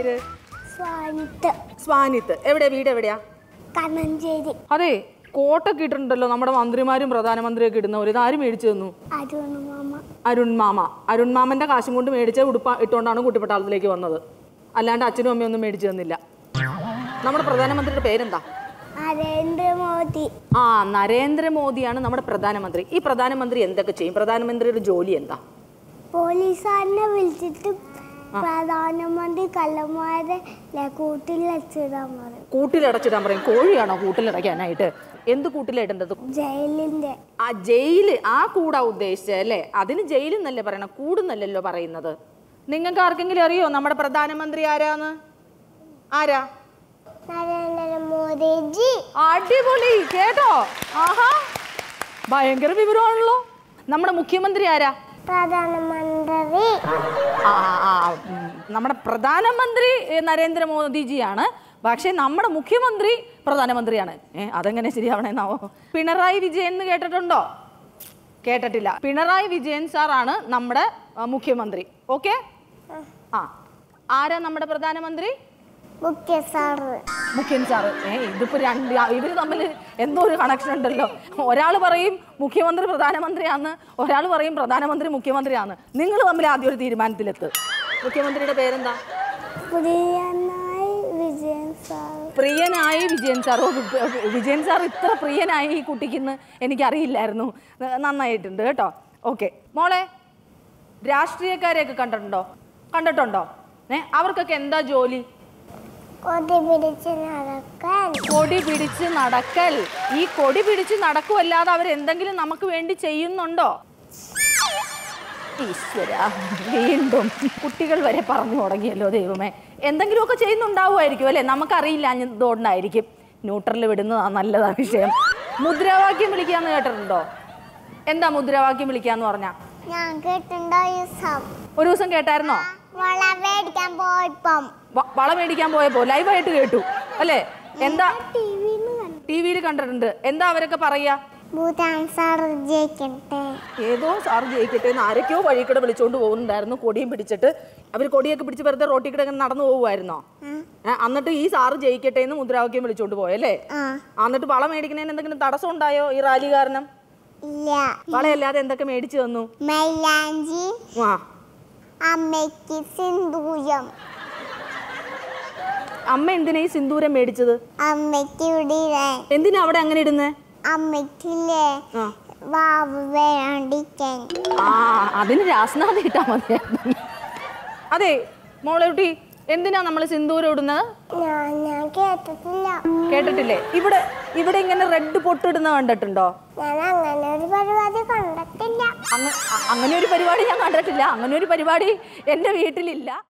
പേര് സ്വാനിത്ത് സ്വാനിത്ത് എവിടെ വീട് എവിടെയാ കണ്ണഞ്ചേരി അതെ കോട്ടൊക്കെ ഇട്ടിട്ടുണ്ടല്ലോ നമ്മുടെ മന്ത്രിമാരും പ്രധാനമന്ത്രിയൊക്കെ ഇടുന്നവർ ഇതാരും മേടിച്ചു തന്നു അരുണ് മാമ അരുൺ മാമ അരുൺ മാമന്റെ കാശും കൊണ്ട് മേടിച്ച ഉടുപ്പ ഇട്ടുകൊണ്ടാണ് കുട്ടിപ്പട്ടാളത്തിലേക്ക് വന്നത് അല്ലാണ്ട് അച്ഛനും അമ്മയും ഒന്നും മേടിച്ചു തന്നില്ല നമ്മുടെ പ്രധാനമന്ത്രിയുടെ പേരെന്താ നരേന്ദ്രമോദി ആ നരേന്ദ്രമോദിയാണ് നമ്മുടെ പ്രധാനമന്ത്രി ഈ പ്രധാനമന്ത്രി എന്തൊക്കെ ചെയ്യും പ്രധാനമന്ത്രിയുടെ ജോലി എന്താ പോലീസുകാരനെ വിളിച്ചിട്ട് പ്രധാനമന്ത്രി കള്ളന്മാരെ കൂട്ടിൽ വെച്ചിടാൻ പറയും കൂട്ടിലടച്ചിടാൻ പറയും കോഴിയാണോ കൂട്ടിലടയ്ക്കാനായിട്ട് എന്ത് കൂട്ടിലിടേണ്ടത് ജയിലിന്റെ ആ ജയില് ആ കൂടാ ഉദ്ദേശിച്ചത് അല്ലേ അതിന് ജയിൽ എന്നല്ലേ പറയണം കൂടുന്നല്ലല്ലോ പറയുന്നത് നിങ്ങൾക്ക് ആർക്കെങ്കിലും അറിയോ നമ്മുടെ പ്രധാനമന്ത്രി ആരാന്ന് ആരാ നരേന്ദ്രമോദിജി അടിപൊളി കേട്ടോ ആഹാ ഭയങ്കര വിവരമാണല്ലോ നമ്മുടെ മുഖ്യമന്ത്രി ആരാ പ്രധാനമന്ത്രി ആ ആ ഉം, നമ്മുടെ പ്രധാനമന്ത്രി ഏ, നരേന്ദ്രമോദിജിയാണ് പക്ഷേ നമ്മുടെ മുഖ്യമന്ത്രി പ്രധാനമന്ത്രിയാണ് ഏ അതെങ്ങനെ ശരിയാവണേന്നാവോ പിണറായി വിജയൻ എന്ന് കേട്ടിട്ടുണ്ടോ കേട്ടിട്ടില്ല പിണറായി വിജയൻ സാറാണ് നമ്മുടെ ആ, മുഖ്യമന്ത്രി ഓക്കെ ആ ആരാ നമ്മുടെ പ്രധാനമന്ത്രി മുഖ്യ സാറ് മുഖ്യൻ സാറ് ഏ ഇതിപ്പോ രണ്ട് ഇവര് തമ്മിൽ എന്തോ ഒരു കണക്ഷൻ ഉണ്ടല്ലോ ഒരാൾ പറയും മുഖ്യമന്ത്രി പ്രധാനമന്ത്രിയാന്ന് ഒരാൾ പറയും പ്രധാനമന്ത്രി മുഖ്യമന്ത്രിയാന്ന് നിങ്ങൾ തമ്മിൽ ആദ്യം ഒരു തീരുമാനത്തിലെത്ത് മുഖ്യമന്ത്രിയുടെ പേരെന്താ പ്രിയനായി വിജയൻ സാർ പ്രിയനായി വിജയൻ സാർ ഓ, വി- വിജയൻ സാർ ഇത്ര പ്രിയനായി ഈ കുട്ടിക്കിന്ന് എനിക്കറിയില്ലായിരുന്നു ന- നന്നായിട്ടുണ്ട് കേട്ടോ ഓക്കെ മോളെ രാഷ്ട്രീയക്കാരെയൊക്കെ കണ്ടിട്ടുണ്ടോ കണ്ടിട്ടുണ്ടോ ഏ അവർക്കൊക്കെ എന്താ ജോലി കൊതി പിടിച്ച് നടക്കാൻ കൊടി പിടിച്ച് നടക്കൽ ഈ കൊടി പിടിച്ച് നടക്കുമല്ലാതെ അവർ എന്തെങ്കിലും നമുക്ക് വേണ്ടി ചെയ്യുന്നുണ്ടോ ഈശ്വര വീണ്ടും കുട്ടികൾ വരെ പറഞ്ഞു തുടങ്ങിയല്ലോ ദൈവമേ എന്തെങ്കിലുമൊക്കെ ചെയ്യുന്നുണ്ടാവുമായിരിക്കും അല്ലേ നമുക്കറിയില്ല എന്തുകൊണ്ടായിരിക്കും ന്യൂട്രലിൽ വിടുന്നതാ നല്ലതാ വിഷയം മുദ്രാവാക്യം വിളിക്കാന്ന് കേട്ടിട്ടുണ്ടോ എന്താ മുദ്രാവാക്യം വിളിക്കാന്ന് പറഞ്ഞാ ഞാൻ കേട്ടിട്ടുണ്ടോ ഈ സം ഒരു ദിവസം കേട്ടായിരുന്നോ വള മേടിക്കാൻ പോയപ്പം വ- വള മേടിക്കാൻ പോയപ്പോ ലൈവായിട്ട് കേട്ടു അല്ലേ എന്താ ടിവിന്ന് കണ്ടു ടി വിയിൽ കണ്ടിട്ടുണ്ട് എന്താ അവരൊക്കെ പറയാ ഭൂതാൻ സാർ ജയിക്കട്ടെ ഏതോ സാർ ജയിക്കട്ടെ എന്ന് ആരൊക്കെയോ വഴിക്കൂടെ വിളിച്ചോണ്ട് പോകുന്നുണ്ടായിരുന്നു കൊടിയും പിടിച്ചിട്ട് അവർ കൊടിയൊക്കെ പിടിച്ച് വെറുതെ റോട്ടിൽ കൂടെ ഇങ്ങനെ നടന്നു പോകുമായിരുന്നോ ഏ, എന്നിട്ട് ഈ സാറ് ജയിക്കട്ടെ എന്ന് മുദ്രാവാക്യം വിളിച്ചോണ്ട് പോയല്ലേ ആ ആ, എന്നിട്ട് വള മേടിക്കുന്നതിന് എന്തെങ്കിലും തടസ്സം ഉണ്ടായോ ഈ റാലി കാരണം ഇല്ല വളയല്ലാതെ എന്തൊക്കെ മേടിച്ചു തന്നു മൈലാഞ്ചി ആ അമ്മയ്ക്ക് സിന്ദൂരം അമ്മ എന്തിനാ ഈ സിന്ദൂരം മേടിച്ചത് അമ്മയ്ക്ക് ഇവിടെ ഇടാൻ എന്തിനാ അവിടെ അങ്ങനെ ഇടുന്നേ അമ്മയ്ക്കില്ലേ ആ വാവ് വേണ്ടിക്കാൻ ആ അതിന് രാസ്നാഥ് ഇട്ടാ മതിയായിരുന്നു അതെ മോളെ കുട്ടി എന്തിനാ നമ്മൾ സിന്ദൂരം ഇടുന്നത് ഞാൻ ഞാൻ കേട്ടിട്ടില്ല കേട്ടിട്ടില്ലേ ഇവിടെ ഇവിടെ ഇങ്ങനെ റെഡ് പൊട്ടിടുന്ന കണ്ടിട്ടുണ്ടോ ഞാൻ അങ്ങനെ ഒരു പരിപാടി കണ്ടിട്ടില്ല അങ്ങ- അ- അങ്ങനെ ഒരു പരിപാടി ഞാൻ കണ്ടിട്ടില്ല അങ്ങനെ ഒരു പരിപാടി എൻ്റെ വീട്ടിലില്ല